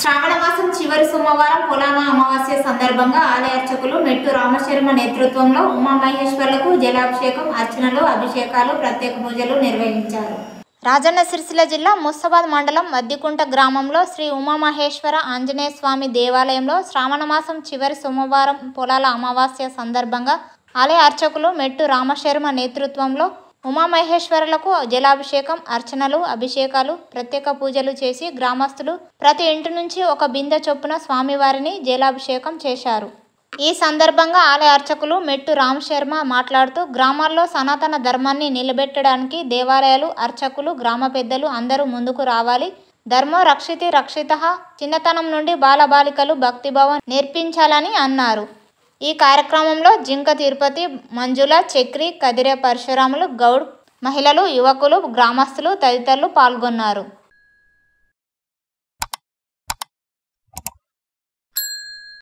శ్రావణ మాసం చివరి సోమవారం పొలాన అమావాస్య సందర్భంగా ఆలయ అర్చకులు మెట్టు రామశర్మ నేతృత్వంలో ఉమామహేశ్వర్లకు జలాభిషేకం అర్చనలు అభిషేకాలు ప్రత్యేక పూజలు నిర్వహించారు రాజన్న సిరిసిల్ల జిల్లా ముస్తాబాద్ మండలం మద్దికుంట గ్రామంలో శ్రీ ఉమామహేశ్వర ఆంజనేయ స్వామి దేవాలయంలో శ్రావణ మాసం చివరి సోమవారం పొలాల అమావాస్య సందర్భంగా ఆలయ అర్చకులు మెట్టు రామశర్మ నేతృత్వంలో ఉమామహేశ్వరులకు జలాభిషేకం అర్చనలు అభిషేకాలు ప్రత్యేక పూజలు చేసి గ్రామస్తులు ప్రతి ఇంటి నుంచి ఒక బిందె చొప్పున స్వామివారిని జలాభిషేకం చేశారు ఈ సందర్భంగా ఆలయ అర్చకులు మెట్టు రామ్ శర్మ మాట్లాడుతూ గ్రామాల్లో సనాతన ధర్మాన్ని నిలబెట్టడానికి దేవాలయాలు అర్చకులు గ్రామ పెద్దలు అందరూ ముందుకు రావాలి ధర్మో రక్షితి రక్షిత చిన్నతనం నుండి బాలబాలికలు భక్తిభావం నేర్పించాలని అన్నారు ఈ కార్యక్రమంలో జింక తిరుపతి మంజుల చక్రి కదిరే పరశురాములు గౌడ్ మహిళలు యువకులు గ్రామస్తులు తదితరులు పాల్గొన్నారు